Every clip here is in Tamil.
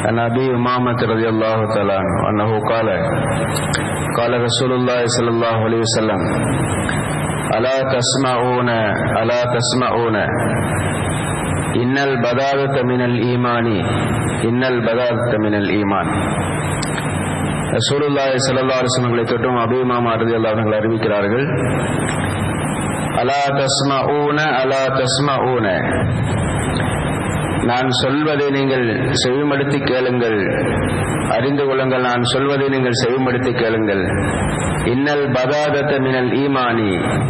عن أبي أمامة رضي الله تعالى عنه أنه قال قال رسول الله صلى الله عليه وسلم ألا تسمعون ألا تسمعون إن البذاذة من الإيمان إن البذاذة من الإيمان ரசூலுல்லாஹி ஸல்லல்லாஹு அலைஹி வஸல்லம் தொட்டும் அபிமாமா ரலியல்லாஹு அன்ஹு அறிவிக்கிறார்கள் அலா தஸ்மஊன அலா தஸ்மஊன நான் சொல்வதை நீங்கள் செவிமடுத்து கேளுங்கள் அறிந்து கொள்ளுங்கள் நான் சொல்வதை நீங்கள் செவிமடுத்து கேளுங்கள் இன்னல் பதாதத்த மினல் ஈமானி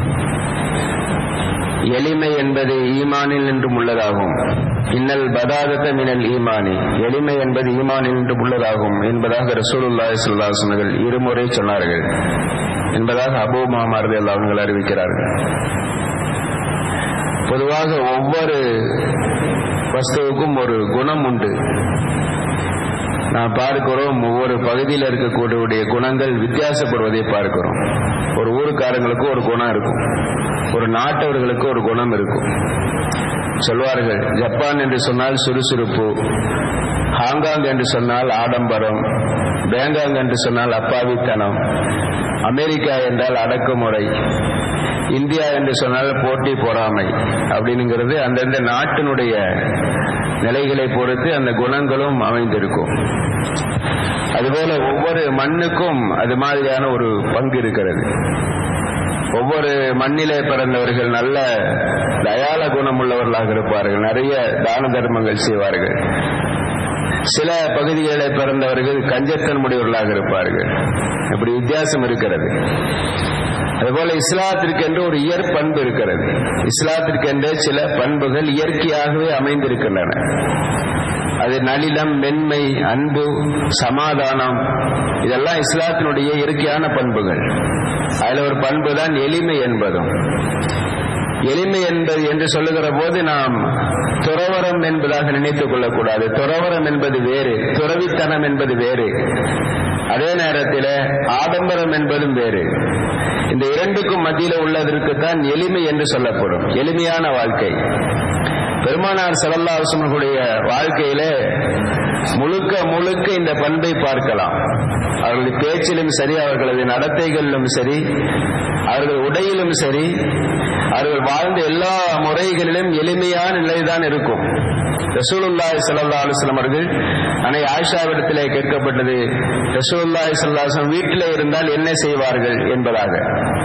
எளிமை என்பது ஈமானில் என்றும் உள்ளதாகும் இன்னல் பதாதத்த மினல் ஈமானி எளிமை என்பது ஈமானில் என்றும் உள்ளதாகும் என்பதாக ரசூலுல்லாஹி ஸல்லல்லாஹு அலைஹி வஸல்லம் இருமுறை சொன்னார்கள் என்பதாக அபூ மாமாரதி அவர்கள் அறிவிக்கிறார்கள் பொதுவாக ஒவ்வொரு வஸ்துவுக்கும் ஒரு குணம் உண்டு நான் பார்க்கிறோம் ஒவ்வொரு பகுதியில் இருக்கக்கூடிய குணங்கள் வித்தியாசப்படுவதை பார்க்கிறோம் ஒரு ஊருக்காரங்களுக்கு ஒரு குணம் இருக்கும் ஒரு நாட்டவர்களுக்கு ஒரு குணம் இருக்கும் சொல்வார்கள் ஜப்பான் என்று சொன்னால் சுறுசுறுப்பு ஹாங்காங் என்று சொன்னால் ஆடம்பரம் பேங்காங் என்று சொன்னால் அப்பாவித்தனம் அமெரிக்கா என்றால் அடக்குமுறை இந்தியா என்று சொன்னால் போட்டி பொறாமை அப்படிங்கிறது அந்தந்த நாட்டினுடைய நிலைகளை பொறுத்து அந்த குணங்களும் அமைந்திருக்கும் அதுபோல ஒவ்வொரு மண்ணுக்கும் அது மாதிரியான ஒரு பங்கு இருக்கிறது ஒவ்வொரு மண்ணிலே பிறந்தவர்கள் நல்ல தயால குணம் உள்ளவர்களாக இருப்பார்கள் நிறைய தான தர்மங்கள் செய்வார்கள் சில பகுதிகளில் பிறந்தவர்கள் கஞ்சத்தன்முடையவர்களாக இருப்பார்கள் இப்படி வித்தியாசம் இருக்கிறது அதுபோல இஸ்லாத்திற்கென்று ஒரு இயற்பண்பு இருக்கிறது இஸ்லாத்திற்கென்றே சில பண்புகள் இயற்கையாகவே அமைந்திருக்கின்றன அது நளினம் மென்மை அன்பு சமாதானம் இதெல்லாம் இஸ்லாத்தினுடைய இயற்கையான பண்புகள் அதுல ஒரு பண்பு தான் எளிமை என்பதும் எளிமை என்பது என்று சொல்லுகிற போது நாம் துறவரம் என்பதாக நினைத்துக் கொள்ளக்கூடாது துறவரம் என்பது வேறு துறவித்தனம் என்பது வேறு அதே நேரத்தில் ஆடம்பரம் என்பதும் வேறு இந்த இரண்டுக்கும் மத்தியில் உள்ளதற்குத்தான் எளிமை என்று சொல்லப்படும் எளிமையான வாழ்க்கை பெருமானார் சரல்லாசுமனுடைய வாழ்க்கையில முழுக்க முழுக்க இந்த பண்பை பார்க்கலாம் அவர்களது பேச்சிலும் சரி அவர்களது நடத்தைகளிலும் சரி அவர்கள் உடையிலும் சரி அவர்கள் வாழ்ந்த எல்லா முறைகளிலும் எளிமையான நிலைதான் இருக்கும் ரசூலுல்லாய் சல்லா அலுவலம் அவர்கள் அனை ஆயிஷாவிடத்திலே கேட்கப்பட்டது ரசூலுல்லாய் சல்லாஹம் வீட்டிலே இருந்தால் என்ன செய்வார்கள் என்பதாக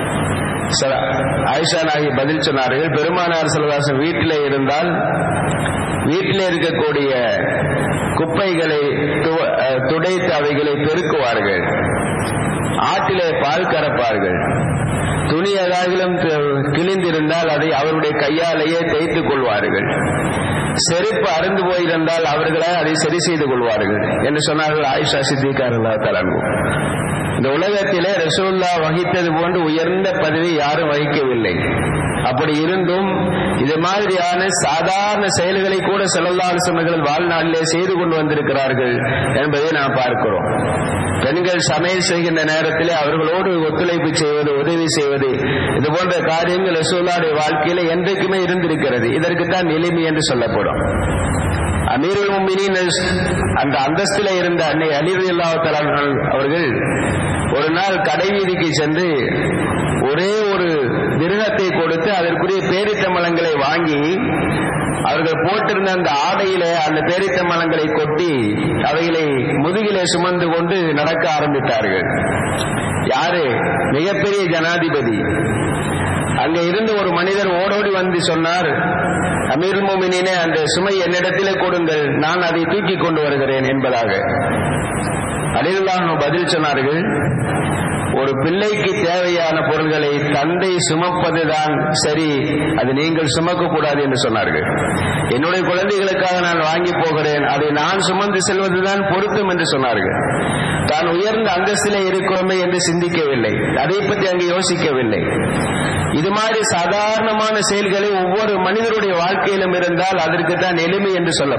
ஆயிஷா நாகி பதில் சொன்னார்கள் பெருமானார் செல்வாசம் வீட்டிலே இருந்தால் வீட்டிலே இருக்கக்கூடிய குப்பைகளை துடைத்து அவைகளை பெருக்குவார்கள் ஆட்டிலே பால் கறப்பார்கள் துணி ஏதாகிலும் கிழிந்திருந்தால் அதை அவருடைய கையாலேயே தேய்த்துக் கொள்வார்கள் செருப்பு அருந்து போயிருந்தால் அவர்களே அதை சரி செய்து கொள்வார்கள் என்று சொன்னார்கள் ஆயிஷா சித்திகாரல்லா தலங்கும் இந்த உலகத்திலே ரசூல்லா வகித்தது போன்று உயர்ந்த பதவி யாரும் வகிக்கவில்லை அப்படி இருந்தும் இது மாதிரியான சாதாரண செயல்களை கூட செல்லல்லால் சொன்னர்கள் வாழ்நாளிலே செய்து கொண்டு வந்திருக்கிறார்கள் என்பதை நாம் பார்க்கிறோம் பெண்கள் சமையல் செய்கின்ற நேரத்திலே அவர்களோடு ஒத்துழைப்பு செய்வது உதவி செய்வது இது போன்ற காரியங்கள் ரசூல்லாவுடைய வாழ்க்கையில என்றைக்குமே இருந்திருக்கிறது இதற்குத்தான் எளிமை என்று சொல்லப்படும் அமீருல் முமினின் அந்த அந்தஸ்தில இருந்த அன்னை அலிர் அவர்கள் ஒரு நாள் கடை வீதிக்கு சென்று ஒரே ஒரு திருகத்தை கொடுத்து அதற்குரிய பேரித்தம்பளங்களை வாங்கி அவர்கள் போட்டிருந்த அந்த ஆடையில அந்த பேரித்தம்பளங்களை கொட்டி அவைகளை முதுகிலே சுமந்து கொண்டு நடக்க ஆரம்பித்தார்கள் யாரு மிகப்பெரிய ஜனாதிபதி அங்க இருந்து ஒரு மனிதர் ஓடோடி வந்து சொன்னார் அமீர் மோமினே அந்த சுமை என்னிடத்திலே கொடுங்கள் நான் அதை தூக்கி கொண்டு வருகிறேன் என்பதாக அலில்லாஹ் பதில் சொன்னார்கள் ஒரு பிள்ளைக்கு தேவையான பொருள்களை தந்தை சுமப்பதுதான் சரி அது நீங்கள் சுமக்க கூடாது என்று சொன்னார்கள் என்னுடைய குழந்தைகளுக்காக நான் வாங்கி போகிறேன் அதை நான் சுமந்து செல்வதுதான் பொருத்தம் என்று சொன்னார்கள் தான் உயர்ந்த அந்தஸ்திலே இருக்கிறோமே என்று சிந்திக்கவில்லை அதை பற்றி அங்கு யோசிக்கவில்லை இது மாதிரி சாதாரணமான செயல்களை ஒவ்வொரு மனிதருடைய வாழ்க்கையிலும் இருந்தால் அதற்கு தான் எளிமை என்று சொல்லப்படும்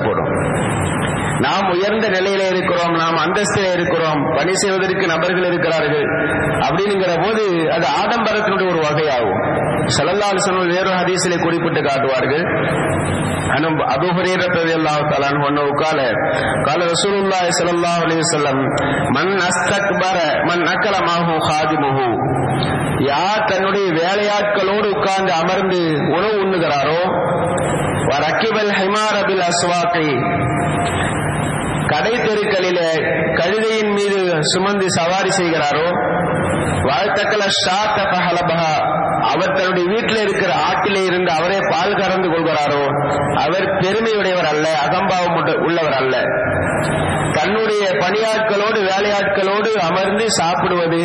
நாம் உயர்ந்த நிலையில இருக்கிறோம் நாம் அந்தஸ்தில இருக்கிறோம் பணி செய்வதற்கு நபர்கள் இருக்கிறார்கள் அப்படிங்கிற போது அது ஆடம்பரத்தினுடைய ஒரு வகையாகும் சல்லல்லாஹு சொன்ன வேறு ஹதீஸிலே குறிப்பிட்டு காட்டுவார்கள் அனும் அபு ஹுரைரா ரலியல்லாஹு தஆலா அன்ஹு قال قال رسول الله صلى الله عليه وسلم من استكبر من اكل معه خادمه யார் தன்னுடைய வேலையாட்களோடு உட்கார்ந்து அமர்ந்து உணவு உண்ணுகிறாரோ ரக்கிபல் ஹிமாரபில் அஸ்வாக்கை கடை தெருக்களிலே கழுதையின் மீது சுமந்து சவாரி செய்கிறாரோ வாழ்த்தக்கல ஷாத்த பஹலபஹா அவர் தன்னுடைய வீட்டில் இருக்கிற ஆட்டிலே இருந்து அவரே பால் கறந்து கொள்கிறாரோ அவர் பெருமையுடையவர் அல்ல அகம்பாவம் உள்ளவர் அல்ல தன்னுடைய பணியாட்களோடு வேலையாட்களோடு அமர்ந்து சாப்பிடுவது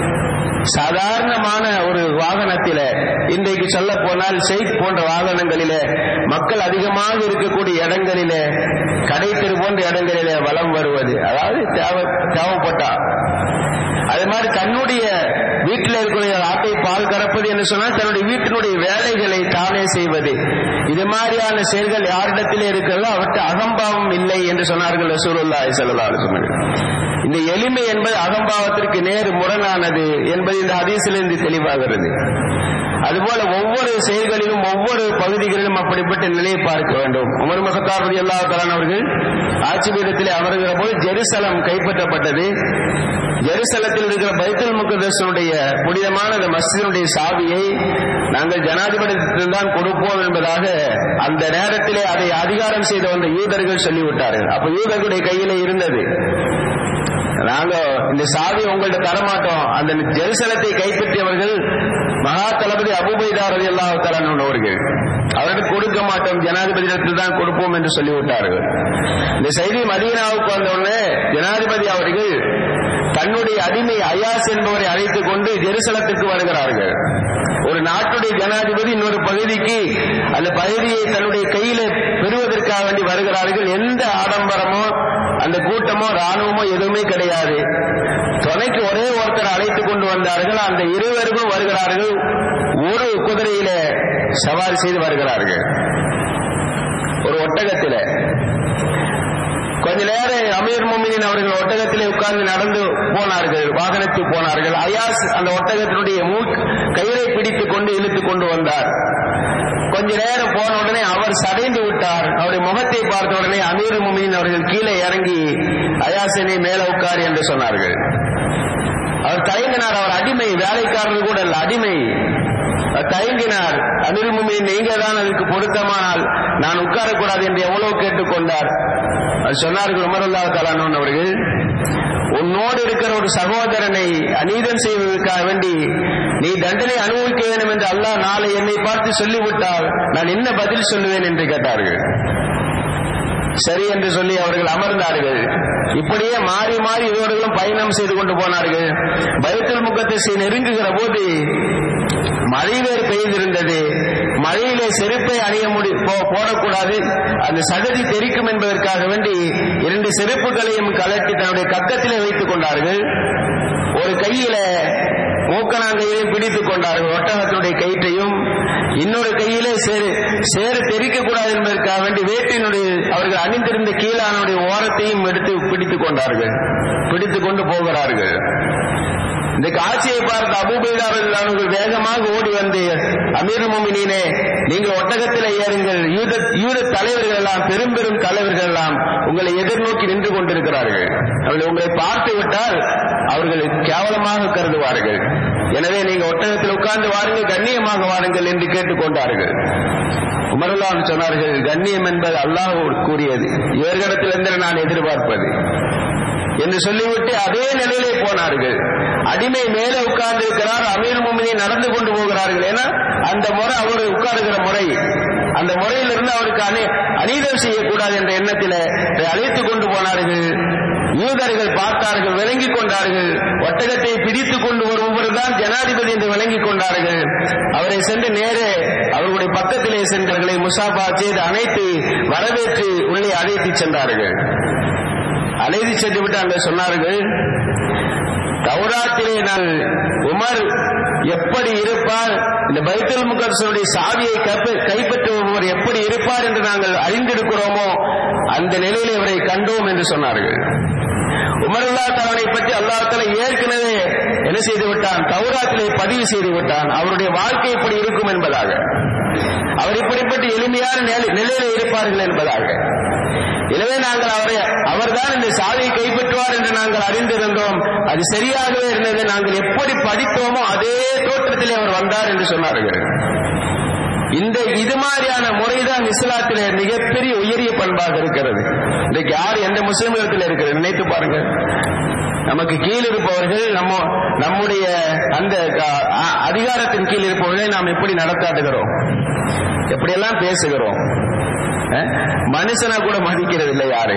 சாதாரணமான ஒரு வாகனத்தில இன்றைக்கு சொல்ல போனால் செய்த் போன்ற வாகனங்களிலே மக்கள் அதிகமாக இருக்கக்கூடிய இடங்களிலே கடை தெரு போன்ற இடங்களிலே வலம் வருவது அதாவது தேவை தேவைப்பட்டா அது மாதிரி தன்னுடைய வீட்டில் இருக்கக்கூடிய ஆட்டை பால் கறப்பது என்று சொன்னால் தன்னுடைய வீட்டினுடைய வேலைகளை தானே செய்வது இது மாதிரியான செயல்கள் யாரிடத்திலே இருக்கிறதோ அவற்றை அகம்பாவம் இல்லை என்று சொன்னார்கள் ரசூலுல்லாஹி ஸல்லல்லாஹு அலைஹி வஸல்லம் இந்த எளிமை என்பது அகம்பாவத்திற்கு நேர் முரணானது என்பது இந்த ஹதீஸிலிருந்து தெளிவாகிறது அதுபோல ஒவ்வொரு செயல்களிலும் ஒவ்வொரு பகுதிகளிலும் அப்படிப்பட்ட நிலையை பார்க்க வேண்டும் உமர் மகத்தாபதி அல்லா தலான் அவர்கள் ஆட்சி பீடத்திலே அமர்கிற போது ஜெருசலம் கைப்பற்றப்பட்டது ஜெருசலத்தில் இருக்கிற பைத்துல் முகதசனுடைய புனிதமான அந்த மஸ்ஜினுடைய சாவியை நாங்கள் ஜனாதிபதியில் தான் கொடுப்போம் என்பதாக அந்த நேரத்திலே அதை அதிகாரம் செய்த வந்த யூதர்கள் சொல்லிவிட்டார்கள் அப்ப யூதர்களுடைய கையிலே இருந்தது நாங்க இந்த சாவி உங்கள்ட்ட தரமாட்டோம் அந்த ஜெருசலத்தை கைப்பற்றியவர்கள் மகா தளபதி அபுபைதார் எல்லா தலனவர்கள் அவரிடம் கொடுக்க மாட்டோம் ஜனாதிபதியிடத்தில் தான் கொடுப்போம் என்று சொல்லிவிட்டார்கள் இந்த செய்தி மதீனாவுக்கு வந்தவுடனே ஜனாதிபதி அவர்கள் தன்னுடைய அடிமை அயாஸ் என்பவரை அழைத்துக் கொண்டு ஜெருசலத்துக்கு வருகிறார்கள் ஒரு நாட்டுடைய ஜனாதிபதி இன்னொரு பகுதிக்கு அந்த பகுதியை தன்னுடைய கையில பெறுவதற்காக வேண்டி வருகிறார்கள் எந்த ஆடம்பரமோ அந்த கூட்டமோ ராணுவமோ எதுவுமே கிடையாது துணைக்கு ஒரே ஒருத்தர் அழைத்துக் கொண்டு வந்தார்கள் அந்த இருவருக்கும் வருகிறார்கள் ஒரு குதிரையில சவாரி செய்து வருகிறார்கள் ஒரு ஒட்டகத்தில கொஞ்ச நேரம் அமீர் முமினின் அவர்கள் ஒட்டகத்திலே உட்கார்ந்து நடந்து போனார்கள் வாகனத்துக்கு போனார்கள் அயாஸ் அந்த ஒட்டகத்தினுடைய மூக் கயிறை பிடித்துக் கொண்டு இழுத்துக் கொண்டு வந்தார் கொஞ்ச நேரம் போன உடனே அவர் சடைந்து விட்டார் அவருடைய முகத்தை பார்த்த உடனே அமீர் முமின் அவர்கள் கீழே இறங்கி அயாசனை மேல உட்கார் என்று சொன்னார்கள் அவர் தயங்கினார் அவர் அடிமை வேலைக்காரர் கூட அல்ல அடிமை தயங்கினார் அமீர் முமின் நீங்க தான் அதுக்கு பொருத்தமானால் நான் உட்காரக்கூடாது என்று எவ்வளவு கேட்டுக்கொண்டார் அது சொன்னார்கள் உமரல்லா தலானோன் அவர்கள் உன்னோடு இருக்கிற ஒரு சகோதரனை அநீதம் செய்வதற்காக வேண்டி நீ தண்டனை அனுபவிக்க வேண்டும் என்று அல்லாஹ் நாளை என்னை பார்த்து சொல்லிவிட்டால் நான் என்ன பதில் சொல்லுவேன் என்று கேட்டார்கள் சரி என்று சொல்லி அவர்கள் அமர்ந்தார்கள் இப்படியே மாறி மாறி இவர்களும் பயணம் செய்து கொண்டு போனார்கள் பயத்தில் முகத்தை நெருங்குகிற போது மழை வேறு பெய்திருந்தது மழையிலே செருப்பை அணிய முடி போடக்கூடாது அந்த சகதி தெரிக்கும் என்பதற்காக வேண்டி இரண்டு செருப்புகளையும் கலட்டி தன்னுடைய கக்கத்திலே வைத்துக் கொண்டார்கள் ஒரு கையில மூக்கணாங்கையிலையும் பிடித்துக் கொண்டார்கள் ஒட்டகத்தினுடைய கயிற்றையும் இன்னொரு கையிலே சேரு சேரு தெரிக்க கூடாது என்பதற்காக வேண்டி வேட்டினுடைய அவர்கள் அணிந்திருந்த கீழானுடைய ஓரத்தையும் எடுத்து பிடித்துக் கொண்டார்கள் பிடித்துக் கொண்டு போகிறார்கள் இந்த காட்சியை பார்த்த அபுபைதாரர்கள் வேகமாக ஓடி வந்து அமீர் மோமினே நீங்கள் ஒட்டகத்தில் ஏறுங்கள் யூத யூத தலைவர்கள் எல்லாம் பெரும் பெரும் தலைவர்கள் எல்லாம் உங்களை எதிர்நோக்கி நின்று கொண்டிருக்கிறார்கள் அவர்கள் உங்களை பார்த்து விட்டால் அவர்கள் கேவலமாக கருதுவார்கள் எனவே நீங்க ஒட்டகத்தில் உட்கார்ந்து வாருங்கள் கண்ணியமாக வாருங்கள் என்று கேட்டுக்கொண்டார்கள் உமரல்லாம் சொன்னார்கள் கண்ணியம் என்பது அல்லாஹ் கூறியது இவர்களிடத்திலிருந்து நான் எதிர்பார்ப்பது என்று சொல்லிவிட்டு அதே நிலையிலே போனார்கள் அடிமை மேலே உட்கார்ந்து இருக்கிறார் அமீர் முமினி நடந்து கொண்டு போகிறார்கள் ஏன்னா அந்த முறை அவர் உட்காருகிற முறை அந்த முறையிலிருந்து அவருக்கு அணி அநீதம் செய்யக்கூடாது என்ற எண்ணத்தில் அழைத்துக் கொண்டு போனார்கள் யூதர்கள் பார்த்தார்கள் விளங்கிக் கொண்டார்கள் ஒட்டகத்தை பிடித்துக் கொண்டு வருபவர் தான் ஜனாதிபதி என்று விளங்கிக் கொண்டார்கள் அவரை சென்று நேரே அவர்களுடைய பக்கத்திலே சென்றவர்களை முசாபா செய்து அனைத்து வரவேற்று உள்ளே அழைத்து சென்றார்கள் அழைத்து சென்று விட்டு அங்கே சொன்னார்கள் தௌராத்திலே நான் உமர் எப்படி இருப்பார் இந்த பைத்துல் முகர்சனுடைய சாவியை கைப்ப- கைப்பற்றுபவர் எப்படி இருப்பார் என்று நாங்கள் அறிந்திருக்கிறோமோ அந்த நிலையிலே இவரை கண்டோம் என்று சொன்னார்கள் உமருல்லா தலனை பற்றி அல்லாஹ் தஆலா ஏற்கனவே என்ன செய்து விட்டான் தௌராத்திலே பதிவு செய்து விட்டான் அவருடைய வாழ்க்கை இப்படி இருக்கும் என்பதாக அவர் இப்படிப்பட்ட எளிமையான நிலை- நிலையில இருப்பார்கள் என்பதாக எனவே நாங்கள் அவரை அவர்தான் இந்த சாவியை கைப்பற்றுவார் என்று நாங்கள் அறிந்திருந்தோம் அது சரியாகவே இருந்தது நாங்கள் எப்படி படித்தோமோ அதே தோற்றத்திலே அவர் வந்தார் என்று சொன்னார்கள் இந்த இது மாதிரியான முறைதான் இஸ்லாத்திலே மிகப்பெரிய உயரிய பண்பாக இருக்கிறது இன்றைக்கு யார் எந்த முஸ்லிம்களிடத்தில் இருக்கிறது நினைத்து பாருங்கள் நமக்கு கீழ் இருப்பவர்கள் நம்ம நம்முடைய அந்த க- அ- அதிகாரத்தின் கீழ் இருப்பவர்களை நாம் எப்படி நடத்தாட்டுகிறோம் எப்படியெல்லாம் பேசுகிறோம் அஹ்? மனுஷனா கூட மதிக்கிறது இல்லை யாரை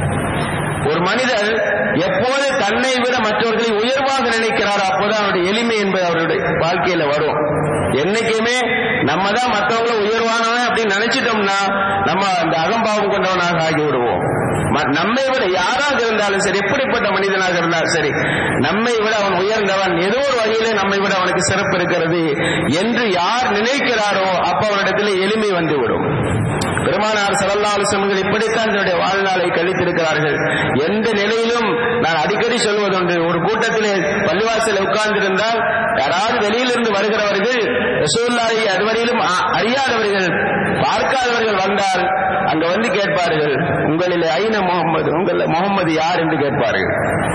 ஒரு மனிதர் எப்போது தன்னை விட மற்றவர்களை உயர்வாக நினைக்கிறாரோ அப்போதான் அவருடைய எளிமை என்பது அவருடைய வாழ்க்கையில வரும் என்னைக்குமே நம்ம தான் மற்றவங்களை உயர்வானவன் அப்படின்னு நினைச்சிட்டோம்னா நம்ம அந்த அகம்பாவம் கொண்டவனாக ஆகி விடுவோம் ம- நம்மை விட யாராக இருந்தாலும் சரி எப்படிப்பட்ட மனிதனாக இருந்தாலும் சரி நம்மை விட அவன் உயர்ந்தவன் ஏதோ ஒரு வகையிலே நம்மை விட அவனுக்கு சிறப்பு இருக்கிறது என்று யார் நினைக்கிறாரோ அப்ப அவனிடத்திலே எளிமை வந்துவிடும் பெருமானார் ஸல்லல்லாஹு அலைஹி வஸல்லம் இப்படித்தான் தன்னுடைய வாழ்நாளை கழித்திருக்கிறார்கள் எந்த நிலையிலும் நான் அடிக்கடி சொல்வதுண்டு ஒரு கூட்டத்திலே பள்ளிவாசல் உட்கார்ந்திருந்தால் யாராவது வெளியிலிருந்து வருகிறவர்கள் ரசூலுல்லாஹி அதுவரையிலும் அ- அறியாதவர்கள் பார்க்காதவர்கள் வந்தால் அங்க வந்து கேட்பார்கள் உங்களில் ஐன முகம்மது உங்கள முகம்மது யார் என்று கேட்பார்கள்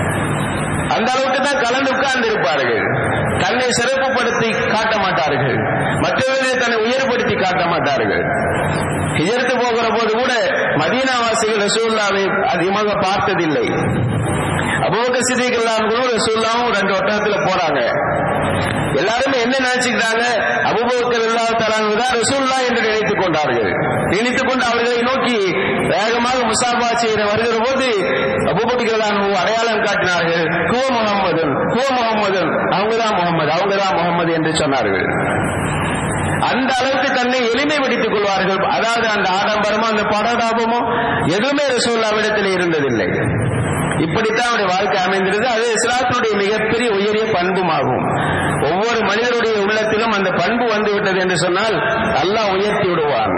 அந்த அளவுக்கு தான் கலந்து உட்கார்ந்து இருப்பார்கள் தன்னை சிறப்புப்படுத்தி காட்ட மாட்டார்கள் மற்றவர்களை தன்னை உயர்படுத்தி காட்ட மாட்டார்கள் ஹிஜரத்து போகிற போது கூட மதீனாவாசிகள் ரசூல்லாவை அதிகமாக பார்த்ததில்லை அபூபக்கர் சித்திக் இல்லாமலும் ரசூல்லாவும் ரெண்டு ஒட்டகத்துல போறாங்க எல்லாருமே என்ன நினைச்சுக்கிட்டாங்க அபூபக்கர் இல்லா தலாங்க தான் ரசூல்லா என்று நினைத்துக் கொண்டார்கள் நினைத்துக் கொண்டு அவர்களை நோக்கி வேகமாக முசாபா செய்கிற வருகிற போது அபூபக்கர் அடையாளம் காட்டினார்கள் குவ முகம்மது குவ முகம்மது அவங்கதான் முகமது அவங்கதான் முகமது என்று சொன்னார்கள் அந்த அளவுக்கு தன்னை எளிமைப்படுத்திக் கொள்வார்கள் அதாவது அந்த ஆடம்பரமோ அந்த படதாபமோ எதுவுமே ரசூல்லாவிடத்தில் இருந்ததில்லை இப்படித்தான் அவருடைய வாழ்க்கை அமைந்திருந்தது அது இஸ்லாத்தினுடைய மிகப்பெரிய உயரிய பண்புமாகும் ஒவ்வொரு மனிதனுடைய உள்ளத்திலும் அந்த பண்பு வந்து விட்டது என்று சொன்னால் அல்லாஹ் உயர்த்தி விடுவான்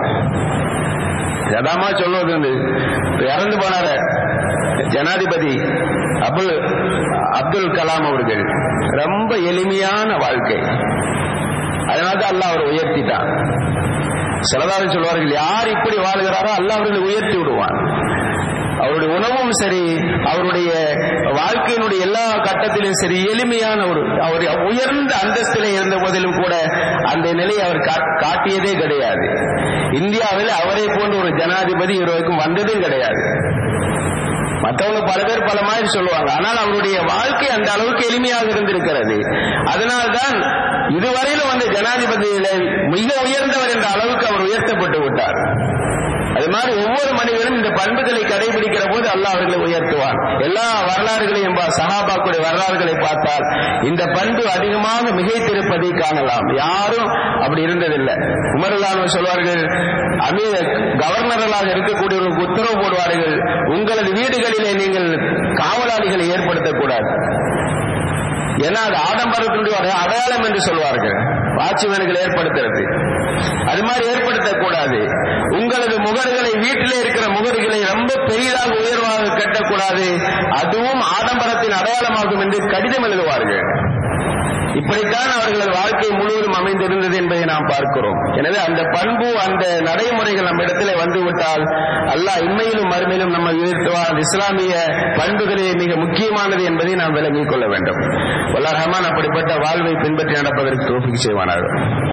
யதாமா சொல்வது உண்டு. இப்ப இறந்து போனார ஜனாதிபதி அபுல் அப்துல் கலாம் அவர்கள் ரொம்ப எளிமையான வாழ்க்கை அதனால்தான் அல்லாஹ் அவரை உயர்த்திட்டான் சிலதாக சொல்வார்கள் யார் இப்படி வாழ்கிறாரோ அல்லாஹ் அவர்களை உயர்த்தி விடுவான் அவருடைய உணவும் சரி அவருடைய வாழ்க்கையினுடைய எல்லா கட்டத்திலும் சரி எளிமையான ஒரு அவர் உயர்ந்த அந்தஸ்திலே இருந்த போதிலும் கூட அந்த நிலையை அவர் காட்- காட்டியதே கிடையாது இந்தியாவில் அவரை போன்ற ஒரு ஜனாதிபதி இதுவரைக்கும் வந்ததும் கிடையாது மற்றவங்க பல பேர் பல மாதிரி சொல்லுவாங்க ஆனால் அவருடைய வாழ்க்கை அந்த அளவுக்கு எளிமையாக இருந்திருக்கிறது அதனால்தான் இதுவரையிலும் வந்த ஜனாதிபதியில மிக உயர்ந்தவர் என்ற அளவுக்கு அவர் உயர்த்தப்பட்டு விட்டார் அது மாதிரி ஒவ்வொரு மனிதனும் இந்த பண்புகளை கடைபிடிக்கிற போது அல்லாஹ் அவர்களை உயர்த்துவான் எல்லா வரலாறுகளையும் பா- சஹாபாக்குடைய வரலாறுகளை பார்த்தால் இந்த பண்பு அதிகமாக மிகைத்திருப்பதை காணலாம் யாரும் அப்படி இருந்ததில்லை உமர்லான் சொல்வார்கள் அமீர் கவர்னர்களாக இருக்கக்கூடியவர்களுக்கு உத்தரவு போடுவார்கள் உங்களது வீடுகளிலே நீங்கள் காவலாளிகளை ஏற்படுத்தக்கூடாது ஏன்னா அது ஆடம்பரத்தினுடைய ஒரு அடையாளம் என்று சொல்வார்கள் வாட்ச்மேன்கள் ஏற்படுத்துறது அது மாதிரி ஏற்படுத்தக்கூடாது உங்களது முகடுகளை வீட்டிலே இருக்கிற முகடுகளை ரொம்ப பெரிதாக உயர்வாக கட்டக்கூடாது அதுவும் ஆடம்பரத்தின் அடையாளமாகும் என்று கடிதம் எழுதுவார்கள் இப்படித்தான் அவர்களது வாழ்க்கை முழுவதும் அமைந்திருந்தது என்பதை நாம் பார்க்கிறோம் எனவே அந்த பண்பு அந்த நடைமுறைகள் நம்ம இடத்திலே வந்துவிட்டால் அல்லாஹ் இம்மையிலும் மறுமையிலும் நம்ம உயர்த்துவார் அந்த இஸ்லாமிய பண்புகளே மிக முக்கியமானது என்பதை நாம் விளங்கிக் கொள்ள வேண்டும் வல்ல ரஹ்மான் அப்படிப்பட்ட வாழ்வை பின்பற்றி நடப்பதற்கு தோஃபிக் செய்வானார்கள்